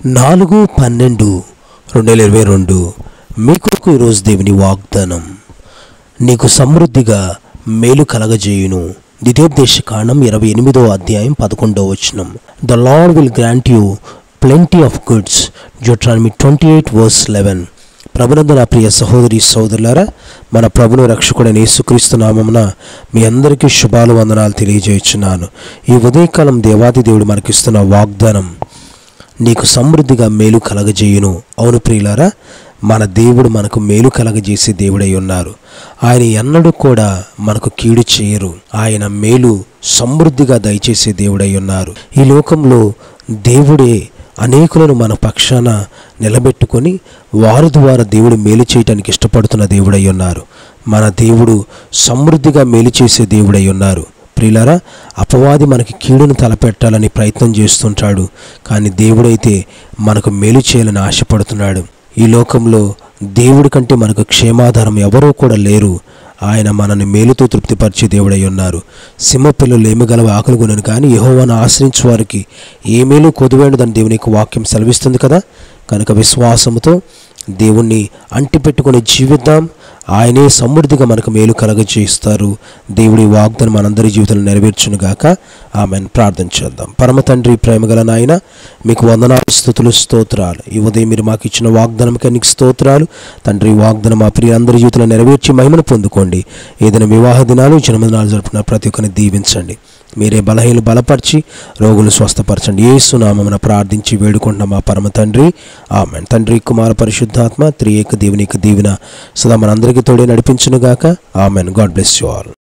నాలుగు పన్నెండు రెండు వేల ఇరవై రెండు మీ కొరకు ఈరోజు దేవుని వాగ్దానం నీకు సమృద్ధిగా మేలు కలగజేయును ద్వితీయోపదేశ కాండం ఇరవై ఎనిమిదో అధ్యాయం పదకొండవ వచనం the lord will grant you plenty of goods Deuteronomy twenty eight verse eleven ప్రభునందు నా ప్రియ సహోదరి సోదరులారా మన ప్రభును రక్షకుడైన యేసుక్రీస్తు నామమున మీ అందరికీ శుభాలు వందనాలు తెలియజేయుచున్నాను ఈ ఉదయకాలం దేవాది దేవుడు మనకిస్తున్న వాగ్దానం నీకు సమృద్ధిగా మేలు కలగజేయును అవును ప్రియులారా మన దేవుడు మనకు మేలు కలగజేసే దేవుడై ఉన్నారు ఆయన ఎన్నడూ కూడా మనకు కీడు చేయరు ఆయన మేలు సమృద్ధిగా దయచేసే దేవుడై ఉన్నారు ఈ లోకంలో దేవుడే అనేకులను మన పక్షాన నిలబెట్టుకొని వారి ద్వారా దేవుడు మేలు చేయటానికి ఇష్టపడుతున్న దేవుడై ఉన్నారు మన దేవుడు సమృద్ధిగా మేలు చేసే దేవుడై ఉన్నారు ప్రియులారా అపవాది మనకి కీడును తలపెట్టాలని ప్రయత్నం చేస్తుంటాడు కానీ దేవుడైతే మనకు మేలు చేయాలని ఆశపడుతున్నాడు ఈ లోకంలో దేవుడి కంటే మనకు క్షేమాధారం ఎవరూ కూడా లేరు ఆయన మనల్ని మేలుతో తృప్తిపరిచే దేవుడై ఉన్నారు సింహపిల్లలు ఏమగలవ ఆకలిగొనను కానీ యహోవాను ఆశ్రయించు వారికి ఏ మేలు కొదువేండదని దేవుని యొక్క వాక్యం సెలవిస్తుంది కదా కనుక విశ్వాసముతో దేవుణ్ణి అంటిపెట్టుకుని జీవిద్దాం ఆయనే సమృద్ధిగా మనకు మేలు కలగజేస్తారు దేవుడి వాగ్దానం మనందరి జీవితంలో నెరవేర్చునుగాక ఆమెను ప్రార్థన చేద్దాం పరమ తండ్రి ప్రేమగల నాయన మీకు వందనాలు స్థుతులు స్తోత్రాలు ఈ ఉదయం మీరు మాకు ఇచ్చిన వాగ్దానంకి నీకు స్తోత్రాలు తండ్రి ఈ వాగ్దానం మా ప్రియ అందరి జీవితంలో నెరవేర్చి మహిమను పొందుకోండి ఏదైనా వివాహ దినాలు జన్మదినాలు జరుపుకున్న ప్రతి ఒక్కరిని దీవించండి మీరే బలహీనలు బలపరిచి రోగులు స్వస్థపరచండి ఏ సునామమున ప్రార్థించి వేడుకుంటున్న మా పరమ తండ్రి ఆమెన్ తండ్రి కుమార పరిశుద్ధాత్మ త్రియేక దేవుని యొక్క దీవెన సదా మనందరికీ తోడే నడిపించునుగాక amen God bless you all